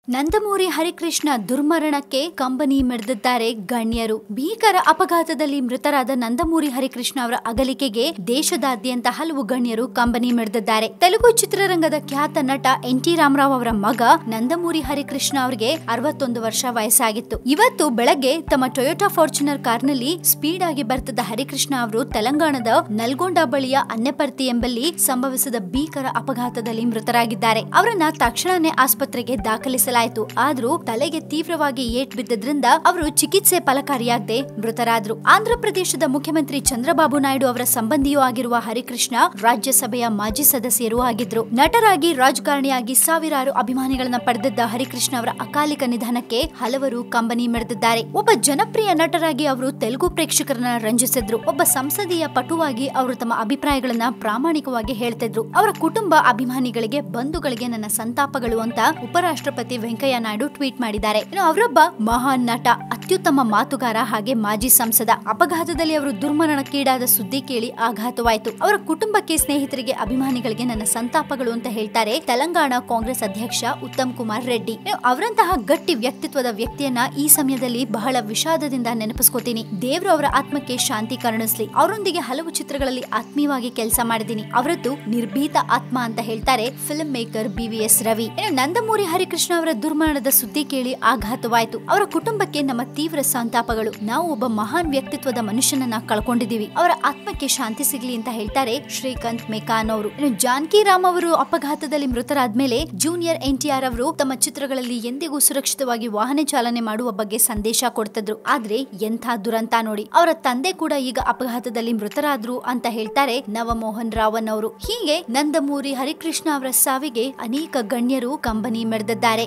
ನಂದಮೂರಿ ಹರಿಕೃಷ್ಣ ದುರ್ಮರಣಕ್ಕೆ ಕಂಬನಿ ಮಿಡಿದಿದ್ದಾರೆ ಗಣ್ಯರು ಭೀಕರ ಅಪಘಾತದಲ್ಲಿ ಮೃತರಾದ ನಂದಮೂರಿ ಹರಿಕೃಷ್ಣ ಅವರ ಅಗಲಿಕೆಗೆ ದೇಶದಾದ್ಯಂತ ಹಲವು ಗಣ್ಯರು ಕಂಬನಿ ಮಿಡಿದಿದ್ದಾರೆ ತೆಲುಗು ಚಿತ್ರರಂಗದ ಖ್ಯಾತ ನಟ ಎನ್ ಟಿ ರಾಮರಾವ್ ಅವರ ಮಗ ನಂದಮೂರಿ ಹರಿಕೃಷ್ಣ ಅವರಿಗೆ ಅರವತ್ತೊಂದು ವರ್ಷ ವಯಸ್ಸಾಗಿತ್ತು ಇವತ್ತು ಬೆಳಗ್ಗೆ ತಮ್ಮ ಟೊಯೋಟಾ ಫಾರ್ಚುನರ್ ಕಾರ್ನಲ್ಲಿ ಸ್ಪೀಡ್ ಆಗಿ ಬರ್ತಿದ್ದ ಹರಿಕೃಷ್ಣ ಅವರು ತೆಲಂಗಾಣದ ನಲ್ಗೊಂಡ ಬಳಿಯ ಅನ್ನೆಪರ್ತಿ ಎಂಬಲ್ಲಿ ಸಂಭವಿಸಿದ ಭೀಕರ ಅಪಘಾತದಲ್ಲಿ ಮೃತರಾಗಿದ್ದಾರೆ ಅವರನ್ನ ತಕ್ಷಣನೇ ಆಸ್ಪತ್ರೆಗೆ ದಾಖಲಿಸಲಾಯಿತು ಆದ್ರೂ ತಲೆಗೆ ತೀವ್ರವಾಗಿ ಏಟ್ ಬಿದ್ದದ್ರಿಂದ ಅವರು ಚಿಕಿತ್ಸೆ ಫಲಕಾರಿಯಾಗದೆ ಮೃತರಾದ್ರು ಆಂಧ್ರ ಪ್ರದೇಶದ ಮುಖ್ಯಮಂತ್ರಿ ಚಂದ್ರಬಾಬು ನಾಯ್ಡು ಅವರ ಸಂಬಂಧಿಯೂ ಆಗಿರುವ ಹರಿಕೃಷ್ಣ ರಾಜ್ಯಸಭೆಯ ಮಾಜಿ ಸದಸ್ಯರೂ ಆಗಿದ್ರು ನಟರಾಗಿ ರಾಜಕಾರಣಿಯಾಗಿ ಸಾವಿರಾರು ಅಭಿಮಾನಿಗಳನ್ನ ಪಡೆದಿದ್ದ ಹರಿಕೃಷ್ಣ ಅವರ ಅಕಾಲಿಕ ನಿಧನಕ್ಕೆ ಹಲವರು ಕಂಬನಿ ಮಿಡಿದಿದ್ದಾರೆ ಒಬ್ಬ ಜನಪ್ರಿಯ ನಟರಾಗಿ ಅವರು ತೆಲುಗು ಪ್ರೇಕ್ಷಕರನ್ನ ರಂಜಿಸಿದ್ರು ಒಬ್ಬ ಸಂಸದೀಯ ಪಟುವಾಗಿ ಅವರು ತಮ್ಮ ಅಭಿಪ್ರಾಯಗಳನ್ನ ಪ್ರಾಮಾಣಿಕವಾಗಿ ಹೇಳ್ತಿದ್ರು ಅವರ ಕುಟುಂಬ ಅಭಿಮಾನಿಗಳಿಗೆ ಬಂಧುಗಳಿಗೆ ನನ್ನ ಸಂತಾಪಗಳು ಅಂತ ಉಪರಾಷ್ಟ್ರಪತಿ ವೆಂಕಯ್ಯ ನಾಯ್ಡು ಟ್ವೀಟ್ ಮಾಡಿದ್ದಾರೆ ಇನ್ನು ಅವರೊಬ್ಬ ಮಹಾನ್ ನಟ ಅತ್ಯುತ್ತಮ ಮಾತುಗಾರ ಹಾಗೆ ಮಾಜಿ ಸಂಸದ ಅಪಘಾತದಲ್ಲಿ ಅವರು ದುರ್ಮರಣಕ್ಕೀಡಾದ ಸುದ್ದಿ ಕೇಳಿ ಆಘಾತವಾಯಿತು ಅವರ ಕುಟುಂಬಕ್ಕೆ ಸ್ನೇಹಿತರಿಗೆ ಅಭಿಮಾನಿಗಳಿಗೆ ನನ್ನ ಸಂತಾಪಗಳು ಅಂತ ಹೇಳ್ತಾರೆ ತೆಲಂಗಾಣ ಕಾಂಗ್ರೆಸ್ ಅಧ್ಯಕ್ಷ ಉತ್ತಮ್ ಕುಮಾರ್ ರೆಡ್ಡಿ ಇನ್ನು ಅವರಂತಹ ಗಟ್ಟಿ ವ್ಯಕ್ತಿತ್ವದ ವ್ಯಕ್ತಿಯನ್ನ ಈ ಸಮಯದಲ್ಲಿ ಬಹಳ ವಿಷಾದದಿಂದ ನೆನಪಿಸ್ಕೋತೀನಿ ದೇವರು ಅವರ ಆತ್ಮಕ್ಕೆ ಶಾಂತಿ ಕರುಣಿಸ್ಲಿ ಅವರೊಂದಿಗೆ ಹಲವು ಚಿತ್ರಗಳಲ್ಲಿ ಆತ್ಮೀಯವಾಗಿ ಕೆಲಸ ಮಾಡಿದ್ದೀನಿ ಅವರದ್ದು ನಿರ್ಭೀತ ಆತ್ಮ ಅಂತ ಹೇಳ್ತಾರೆ film maker B V S Ravi ಇನ್ನು ನಂದಮೂರಿ ಹರಿಕೃಷ್ಣ ಅವರ ದುರ್ಮರಣದ ಸುದ್ದಿ ಕೇಳಿ ಆಘಾತವಾಯಿತು ಅವರ ಕುಟುಂಬಕ್ಕೆ ನಮ್ಮ ತೀವ್ರ ಸಂತಾಪಗಳು ನಾವು ಒಬ್ಬ ಮಹಾನ್ ವ್ಯಕ್ತಿತ್ವದ ಮನುಷ್ಯನನ್ನ ಕಳ್ಕೊಂಡಿದೀವಿ ಅವರ ಆತ್ಮಕ್ಕೆ ಶಾಂತಿ ಸಿಗ್ಲಿ ಅಂತ ಹೇಳ್ತಾರೆ ಶ್ರೀಕಾಂತ್ ಮೆಕಾನ್ ಅವರು ಇನ್ನು ಜಾನಕಿ ರಾಮ್ ಅವರು ಅಪಘಾತದಲ್ಲಿ ಮೃತರಾದ್ಮೇಲೆ ಜೂನಿಯರ್ ಎನ್ ಟಿ ಆರ್ ಅವರು ತಮ್ಮ ಚಿತ್ರಗಳಲ್ಲಿ ಎಂದಿಗೂ ಸುರಕ್ಷಿತವಾಗಿ ವಾಹನ ಚಾಲನೆ ಮಾಡುವ ಬಗ್ಗೆ ಸಂದೇಶ ಕೊಡ್ತಿದ್ರು ಆದ್ರೆ ಎಂಥ ದುರಂತ ನೋಡಿ ಅವರ ತಂದೆ ಕೂಡ ಈಗ ಅಪಘಾತದಲ್ಲಿ ಮೃತರಾದ್ರು ಅಂತ ಹೇಳ್ತಾರೆ ನವಮೋಹನ್ ರಾವನ್ ಅವರು ಹೀಗೆ ನಂದಮೂರಿ ಹರಿಕೃಷ್ಣ ಅವರ ಸಾವಿಗೆ ಅನೇಕ ಗಣ್ಯರು ಕಂಬನಿ ಮೆರೆದಿದ್ದಾರೆ